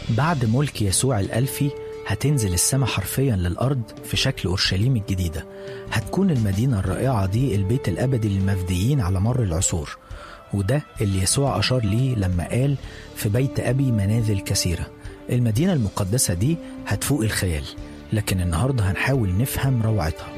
بعد ملك يسوع الألفي هتنزل السماء حرفيا للأرض في شكل أورشليم الجديدة هتكون المدينة الرائعة دي البيت الأبدي للمفديين على مر العصور وده اللي يسوع أشار ليه لما قال في بيت أبي منازل كثيرة المدينة المقدسة دي هتفوق الخيال لكن النهاردة هنحاول نفهم روعتها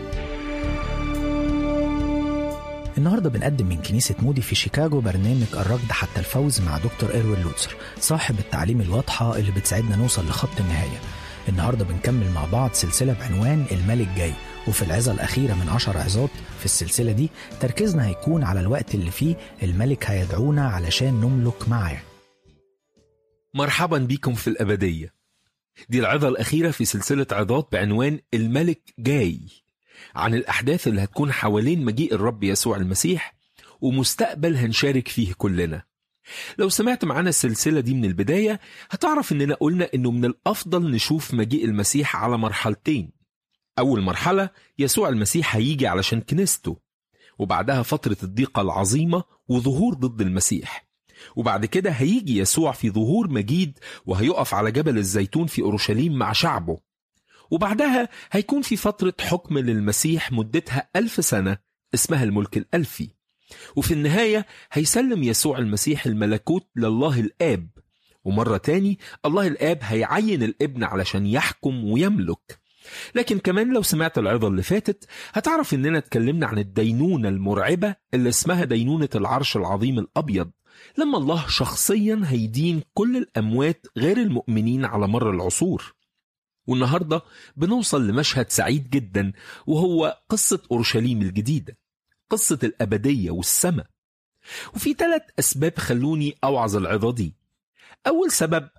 النهارده بنقدم من كنيسة مودي في شيكاغو برنامج الركض حتى الفوز مع دكتور إيروين لوتسر صاحب التعليم الواضحة اللي بتساعدنا نوصل لخط النهاية النهارده بنكمل مع بعض سلسلة بعنوان الملك جاي وفي العظة الأخيرة من عشر عظات في السلسلة دي تركيزنا هيكون على الوقت اللي فيه الملك هيدعونا علشان نملك معاه مرحبا بكم في الأبدية دي العظة الأخيرة في سلسلة عظات بعنوان الملك جاي عن الأحداث اللي هتكون حوالين مجيء الرب يسوع المسيح ومستقبل هنشارك فيه كلنا لو سمعت معانا السلسلة دي من البداية هتعرف إننا قلنا إنه من الأفضل نشوف مجيء المسيح على مرحلتين أول مرحلة يسوع المسيح هيجي علشان كنيسته وبعدها فترة الضيقة العظيمة وظهور ضد المسيح وبعد كده هيجي يسوع في ظهور مجيد وهيقف على جبل الزيتون في أورشليم مع شعبه وبعدها هيكون في فترة حكم للمسيح مدتها ألف سنة اسمها الملك الألفي وفي النهاية هيسلم يسوع المسيح الملكوت لله الآب ومرة تاني الله الآب هيعين الابن علشان يحكم ويملك لكن كمان لو سمعت العظة اللي فاتت هتعرف إننا اتكلمنا عن الدينونة المرعبة اللي اسمها دينونة العرش العظيم الأبيض لما الله شخصيا هيدين كل الأموات غير المؤمنين على مر العصور والنهارده بنوصل لمشهد سعيد جدا وهو قصة أورشليم الجديدة قصة الأبدية والسماء وفي ثلاث أسباب خلوني أوعظ العظة دي أول سبب